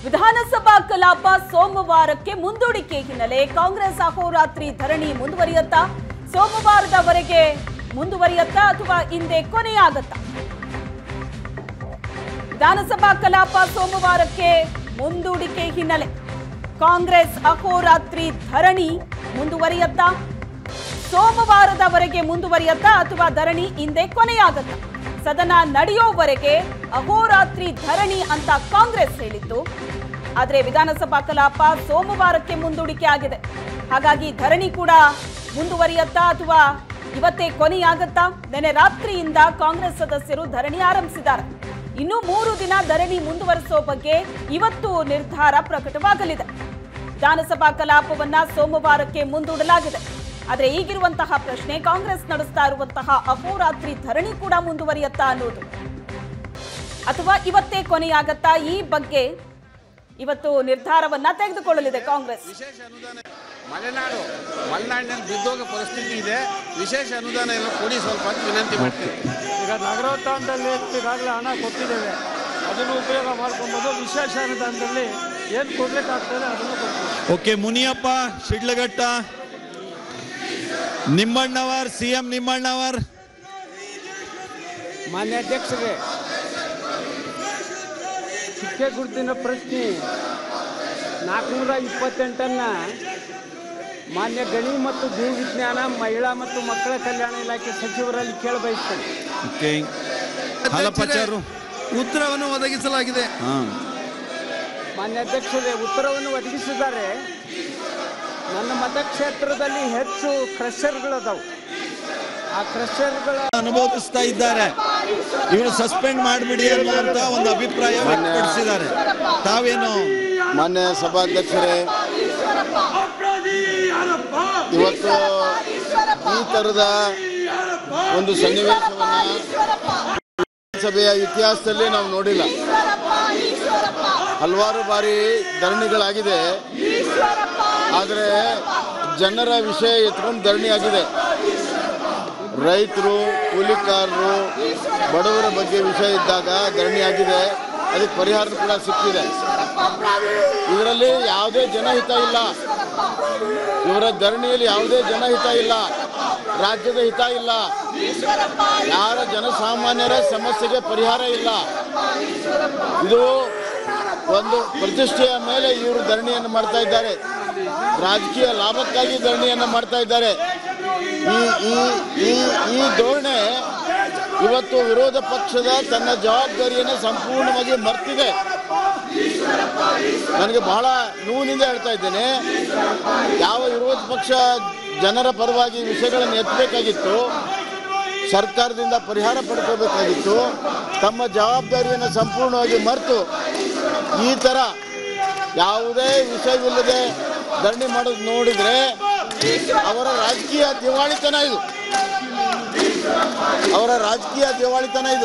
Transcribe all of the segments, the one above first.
ವಿಧಾನಸಭಾ ಕಲಾಪ ಸೋಮವಾರಕ್ಕೆ ಮುಂದೂಡಿಕೆ ಹಿನ್ನೆಲೆ ಕಾಂಗ್ರೆಸ್ ಅಹೋರಾತ್ರಿ ಧರಣಿ ಮುಂದುವರಿಯುತ್ತಾ ಸೋಮವಾರದವರೆಗೆ ಮುಂದುವರಿಯುತ್ತಾ ಅಥವಾ ಹಿಂದೆ ಕೊನೆಯಾಗತ್ತಾ ವಿಧಾನಸಭಾ ಕಲಾಪ ಸೋಮವಾರಕ್ಕೆ ಮುಂದೂಡಿಕೆ ಹಿನ್ನೆಲೆ ಕಾಂಗ್ರೆಸ್ ಅಹೋರಾತ್ರಿ ಧರಣಿ ಮುಂದುವರಿಯುತ್ತಾ ಸೋಮವಾರದವರೆಗೆ ಮುಂದುವರಿಯುತ್ತಾ ಅಥವಾ ಧರಣಿ ಹಿಂದೆ ಕೊನೆಯಾಗತ್ತಾ ಸದನ ನಡೆಯೋವರೆಗೆ ಅಹೋರಾತ್ರಿ ಧರಣಿ ಅಂತ ಕಾಂಗ್ರೆಸ್ ಹೇಳಿತ್ತು ಆದರೆ ವಿಧಾನಸಭಾ ಕಲಾಪ ಸೋಮವಾರಕ್ಕೆ ಮುಂದೂಡಿಕೆ ಆಗಿದೆ ಹಾಗಾಗಿ ಧರಣಿ ಕೂಡ ಮುಂದುವರಿಯುತ್ತಾ ಅಥವಾ ಇವತ್ತೇ ಕೊನೆಯಾಗತ್ತಾ ನೆನೆ ರಾತ್ರಿಯಿಂದ ಕಾಂಗ್ರೆಸ್ ಸದಸ್ಯರು ಧರಣಿ ಆರಂಭಿಸಿದ್ದಾರೆ ಇನ್ನು ಮೂರು ದಿನ ಧರಣಿ ಮುಂದುವರಿಸೋ ಬಗ್ಗೆ ಇವತ್ತು ನಿರ್ಧಾರ ಪ್ರಕಟವಾಗಲಿದೆ ವಿಧಾನಸಭಾ ಕಲಾಪವನ್ನ ಸೋಮವಾರಕ್ಕೆ ಮುಂದೂಡಲಾಗಿದೆ ಆದರೆ ಈಗಿರುವಂತಹ ಪ್ರಶ್ನೆ ಕಾಂಗ್ರೆಸ್ ನಡೆಸ್ತಾ ಇರುವಂತಹ ಅಹೋರಾತ್ರಿ ಧರಣಿ ಕೂಡ ಮುಂದುವರಿಯತ್ತಾ ಅನ್ನೋದು ಅಥವಾ ಇವತ್ತೇ ಕೊನೆಯಾಗತ್ತಾ ಈ ಬಗ್ಗೆ ಇವತ್ತು ನಿರ್ಧಾರವನ್ನ ತೆಗೆದುಕೊಳ್ಳಲಿದೆ ಕಾಂಗ್ರೆಸ್ ವಿಶೇಷ ಅನುದಾನ ಮಲೆನಾಡು ಮಲೆನಾಡಿನಲ್ಲಿ ಬಿದ್ದೋಗೋ ಪರಿಸ್ಥಿತಿ ಇದೆ ವಿಶೇಷ ಅನುದಾನ ಎಲ್ಲ ಕೊಡಿ ಸ್ವಲ್ಪ ಅಂತ ವಿನಂತಿ ಮಾಡ್ತೀನಿ ಈಗ ನಗರೋತ್ಥಾನದಲ್ಲಿ ಈಗಾಗಲೇ ಹಣ ಕೊಟ್ಟಿದ್ದೇವೆ ಅದನ್ನು ಉಪಯೋಗ ಮಾಡ್ಕೊಬೋದು ವಿಶೇಷ ಅನುದಾನದಲ್ಲಿ ಏನು ಕೊಡ್ಲಿಕ್ಕಾಗ್ತದೆ ಅದನ್ನು ಕೊಡ್ತೀವಿ okay Muniyappa Shidlaghatta Nimmannavar C M Nimmannavar ಮಾನ್ಯ ಅಧ್ಯಕ್ಷರೇ ಶಿಕ್ಷೆ ಗುರುತಿನ ಪ್ರಶ್ನೆ ನಾಲ್ಕುನೂರ ಇಪ್ಪತ್ತೆಂಟನ್ನ ಮಾನ್ಯ ಗಣಿ ಮತ್ತು ಭೂ ವಿಜ್ಞಾನ ಮಹಿಳಾ ಮತ್ತು ಮಕ್ಕಳ ಕಲ್ಯಾಣ ಇಲಾಖೆ ಸಚಿವರಲ್ಲಿ ಕೇಳಬಯಸ್ತೇನೆ ಓಕೆ ಹಲಪಚಾರು ಉತ್ತರವನ್ನು ಒದಗಿಸಲಾಗಿದೆ ಹಾ ಮಾನ್ಯ ಅಧ್ಯಕ್ಷರೇ ಉತ್ತರವನ್ನು ಒದಗಿಸಿದ್ದಾರೆ ನನ್ನ ಮತಕ್ಷೇತ್ರದಲ್ಲಿ ಹೆಚ್ಚು ಕ್ರಷರ್ಗಳದಾವು ಆ ಕ್ರಷರ್ಗಳ ಅನುಭವಿಸ್ತಾ ಇದ್ದಾರೆ ಇವರು ಸಸ್ಪೆಂಡ್ ಮಾಡಿಬಿಡಿ ಅನ್ನುವಂತ ಒಂದು ಅಭಿಪ್ರಾಯ ವ್ಯಕ್ತಪಡಿಸಿದ್ದಾರೆ ತಾವೇನು ಮಾನ್ಯ ಸಭಾಧ್ಯಕ್ಷರೇ ಇವತ್ತು ಈ ಥರದ ಒಂದು ಸನ್ನಿವೇಶವನ್ನ ಸಭೆಯ ಇತಿಹಾಸದಲ್ಲಿ ನಾವು ನೋಡಿಲ್ಲ ಹಲವಾರು ಬಾರಿ ಧರಣಿಗಳಾಗಿದೆ ಆದರೆ ಜನರ ವಿಷಯ ಎತ್ಕೊಂಡು ಧರಣಿ ಆಗಿದೆ ರೈತರು ಕೂಲಿಕಾರರು ಬಡವರ ಬಗ್ಗೆ ವಿಷಯ ಇದ್ದಾಗ ಧರಣಿ ಆಗಿದೆ ಅದಕ್ಕೆ ಪರಿಹಾರ ಕೂಡ ಸಿಕ್ಕಿದೆ ಇದರಲ್ಲಿ ಯಾವುದೇ ಜನಹಿತ ಇಲ್ಲ ಇವರ ಧರಣಿಯಲ್ಲಿ ಯಾವುದೇ ಜನಹಿತ ಇಲ್ಲ ರಾಜ್ಯದ ಹಿತ ಇಲ್ಲ ಯಾರ ಜನಸಾಮಾನ್ಯರ ಸಮಸ್ಯೆಗೆ ಪರಿಹಾರ ಇಲ್ಲ ಇದು ಒಂದು ಪ್ರತಿಷ್ಠೆಯ ಮೇಲೆ ಇವರು ಧರಣಿಯನ್ನು ಮಾಡ್ತಾ ಇದ್ದಾರೆ ರಾಜಕೀಯ ಲಾಭಕ್ಕಾಗಿ ಧರಣಿಯನ್ನು ಮಾಡ್ತಾ ಇದ್ದಾರೆ ಈ ಈ ಈ ಈ ಧೋರಣೆ ಇವತ್ತು ವಿರೋಧ ಪಕ್ಷದ ತನ್ನ ಜವಾಬ್ದಾರಿಯನ್ನು ಸಂಪೂರ್ಣವಾಗಿ ಮರ್ತಿದೆ ನನಗೆ ಬಹಳ ನೋವಿನಿಂದ ಹೇಳ್ತಾ ಇದ್ದೇನೆ ಯಾವ ವಿರೋಧ ಪಕ್ಷ ಜನರ ಪರವಾಗಿ ವಿಷಯಗಳನ್ನು ಎತ್ತಬೇಕಾಗಿತ್ತು ಸರ್ಕಾರದಿಂದ ಪರಿಹಾರ ಪಡ್ಕೋಬೇಕಾಗಿತ್ತು ತಮ್ಮ ಜವಾಬ್ದಾರಿಯನ್ನು ಸಂಪೂರ್ಣವಾಗಿ ಮರೆತು ಈ ಥರ ಯಾವುದೇ ವಿಷಯವಿಲ್ಲದೆ ಧರಣಿ ಮಾಡೋದು ನೋಡಿದರೆ ಅವರ ರಾಜಕೀಯ ದಿವಾಳಿತನ ಇದು ಅವರ ರಾಜಕೀಯ ದಿವಾಳಿತನ ಇದು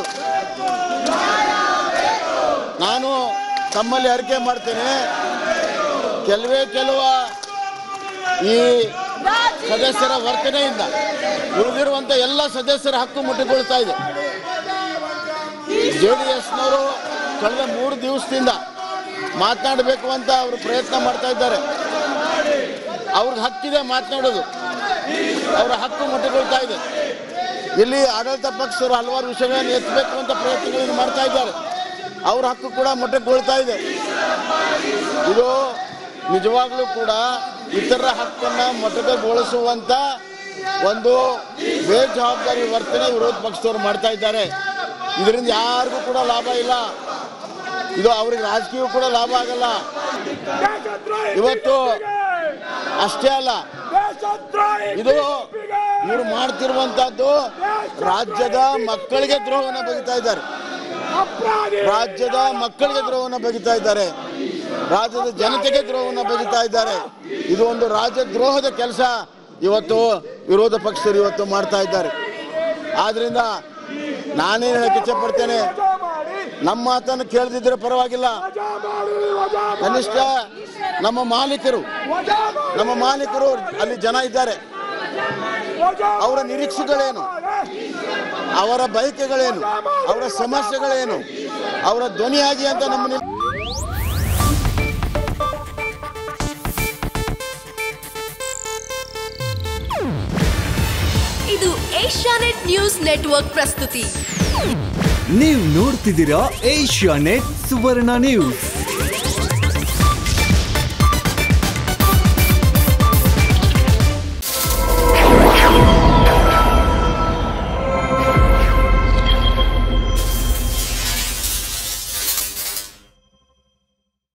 ನಾನು ತಮ್ಮಲ್ಲಿ ಅರಿಕೆ ಮಾಡ್ತೇನೆ ಕೆಲವೇ ಕೆಲವ ಈ ಸದಸ್ಯರ ವರ್ತನೆಯಿಂದ ಉಳಿದಿರುವಂತ ಎಲ್ಲ ಸದಸ್ಯರ ಹಕ್ಕು ಮುಟ್ಟಿಗೊಳ್ತಾ ಇದೆ ಜೆ ಡಿ ಎಸ್ನವರು ಕಳೆದ ಮೂರು ದಿವಸದಿಂದ ಮಾತನಾಡಬೇಕು ಅಂತ ಅವರು ಪ್ರಯತ್ನ ಮಾಡ್ತಾ ಇದ್ದಾರೆ ಅವ್ರಿಗೆ ಹಕ್ಕಿದೆ ಮಾತನಾಡೋದು ಅವರ ಹಕ್ಕು ಮುಟ್ಟಿಕೊಳ್ತಾ ಇದೆ ಇಲ್ಲಿ ಆಡಳಿತ ಪಕ್ಷರು ಹಲವಾರು ವಿಷಯಗಳನ್ನು ಎತ್ತಬೇಕು ಅಂತ ಪ್ರಯತ್ನಗಳನ್ನು ಮಾಡ್ತಾ ಇದ್ದಾರೆ ಅವ್ರ ಹಕ್ಕು ಕೂಡ ಮೊಟ್ಟೆಗೊಳ್ತಾ ಇದೆ ಇದು ನಿಜವಾಗ್ಲೂ ಕೂಡ ಇತರ ಹಕ್ಕನ್ನ ಮೊಟಕಗೊಳಿಸುವಂತ ಒಂದು ಬೇಜವಾಬ್ದಾರಿ ವರ್ತನೆ ವಿರೋಧ ಪಕ್ಷದವರು ಮಾಡ್ತಾ ಇದ್ದಾರೆ ಇದರಿಂದ ಯಾರಿಗೂ ಕೂಡ ಲಾಭ ಇಲ್ಲ ಇದು ಅವ್ರಿಗೆ ರಾಜಕೀಯ ಕೂಡ ಲಾಭ ಆಗಲ್ಲ ಇವತ್ತು ಅಷ್ಟೇ ಅಲ್ಲ ಇದು ಇವರು ಮಾಡ್ತಿರುವಂತದ್ದು ರಾಜ್ಯದ ಮಕ್ಕಳಿಗೆ ದ್ರೋಹವನ್ನು ಬಗಿತಾ ಇದ್ದಾರೆ ರಾಜ್ಯದ ಮಕ್ಕಳಿಗೆ ದ್ರೋಹವನ್ನು ಬಗಿತಾ ಇದ್ದಾರೆ ರಾಜ್ಯದ ಜನತೆಗೆ ದ್ರೋಹವನ್ನು ಬಗಿತಾ ಇದ್ದಾರೆ ಇದು ಒಂದು ರಾಜದ್ರೋಹದ ಕೆಲಸ ಇವತ್ತು ವಿರೋಧ ಪಕ್ಷರು ಇವತ್ತು ಮಾಡ್ತಾ ಇದ್ದಾರೆ ಆದ್ರಿಂದ ನಾನೇನು ಹೇಳಕ್ಕೆ ಇಚ್ಛೆ ಪಡ್ತೇನೆ ನಮ್ಮ ಮಾತನ್ನು ಕೇಳದಿದ್ರೆ ಪರವಾಗಿಲ್ಲ ಕನಿಷ್ಠ ನಮ್ಮ ಮಾಲೀಕರು ನಮ್ಮ ಮಾಲೀಕರು ಅಲ್ಲಿ ಜನ ಇದ್ದಾರೆ ಅವರ ನಿರೀಕ್ಷೆಗಳೇನು ಅವರ ಬಯಕೆಗಳೇನು ಅವರ ಸಮಸ್ಯೆಗಳೇನು ಅವರ ಧ್ವನಿಯಾಗಿ ಅಂತ ನಮ್ಮನ್ನು ಇದು ಏಷ್ಯಾನೆಟ್ ನ್ಯೂಸ್ ನೆಟ್ವರ್ಕ್ ಪ್ರಸ್ತುತಿ ನೀವು ನೋಡ್ತಿದ್ದೀರಾ ಏಷ್ಯಾ ನೆಟ್ ಸುವರ್ಣ ನ್ಯೂಸ್